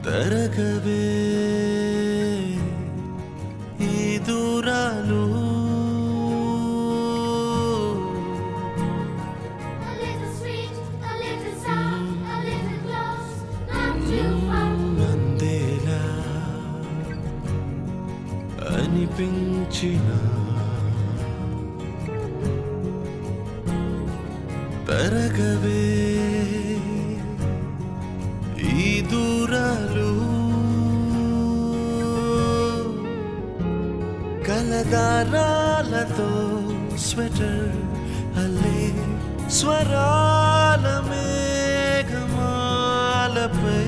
తరగవే ఈ దూరాలు A little sweet, a little sour, a little close, not too far. అందేలా అనిపించిన తరగవే ఈ దూరాలు కలదారాలతో స్వెటర్ అల్లే స్వరాల మేఘమాలపై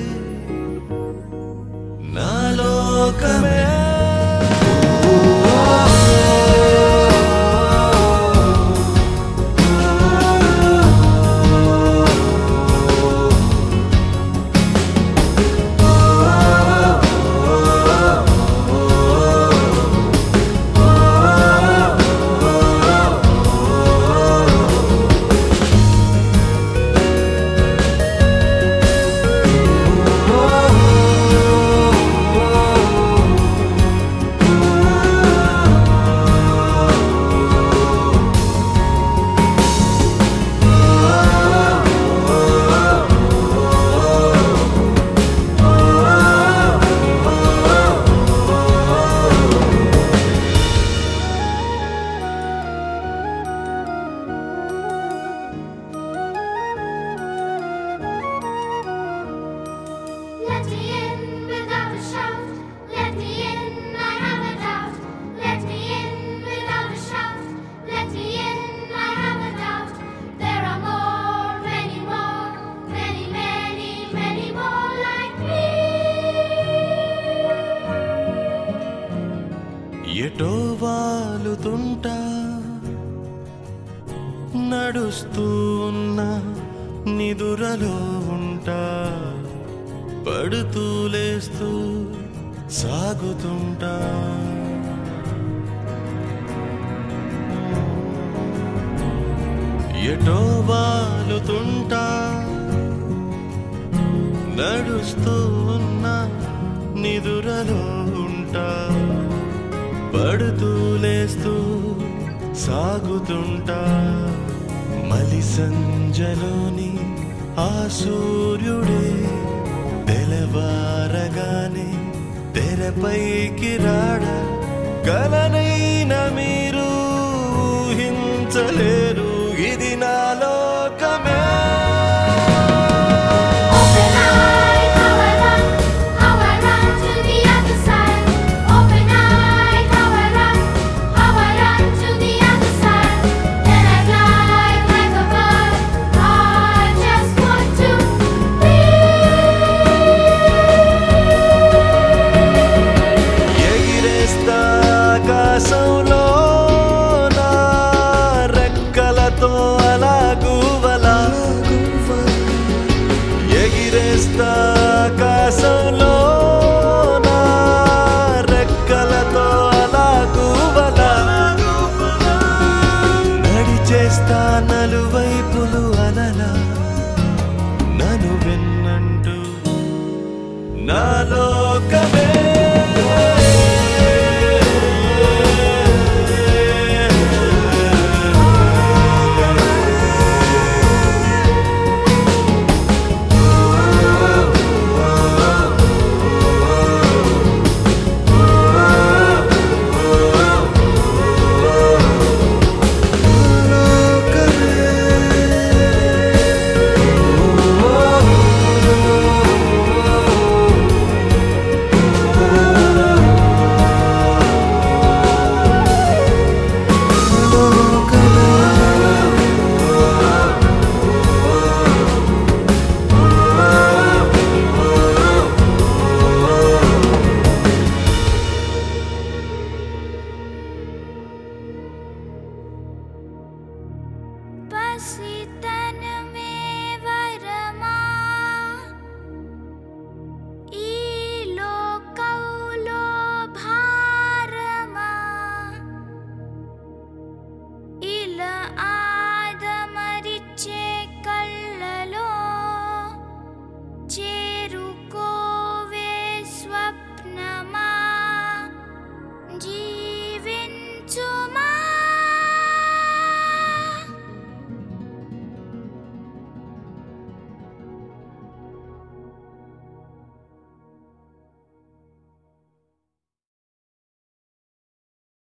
నాలోకమే Let me in without a shout. Let me in, I have a doubt. Let me in without a shout. Let me in, I have a doubt. There are more, many more, many, many, many more like me. ఎటో వాలుతుంటా నడుస్తూ ఉన్న నిదురలో ఉంటా పడుతూ లేస్తూ సాగుతుంటా ఎటో వాలుతుంటా నడుస్తూ ఉన్న నిదురలో ఉంటా పడుతూ లేస్తూ సాగుతుంటా మలి సంజలోని ఆ సూర్యుడే తెలవారగానే తెరపైకి రాడ కలనైన మీరు ఊహించలేరు ఇది నా లోకమే Open eye, how I run, how I run to the other side. Open eye, how I run, how I run to the other side. Then I fly like a bird. I just want to ఎగిరేస్తా ఆకాశంలో నా రెక్కలతో అలా గువ్వలా ఎగిరేస్తా ఆకాశంలో నా రెక్కలతో అలా గువ్వలా నడిచేస్తా నలువైపులు అలలా నన్ను విన్నంటూ నా లోకమే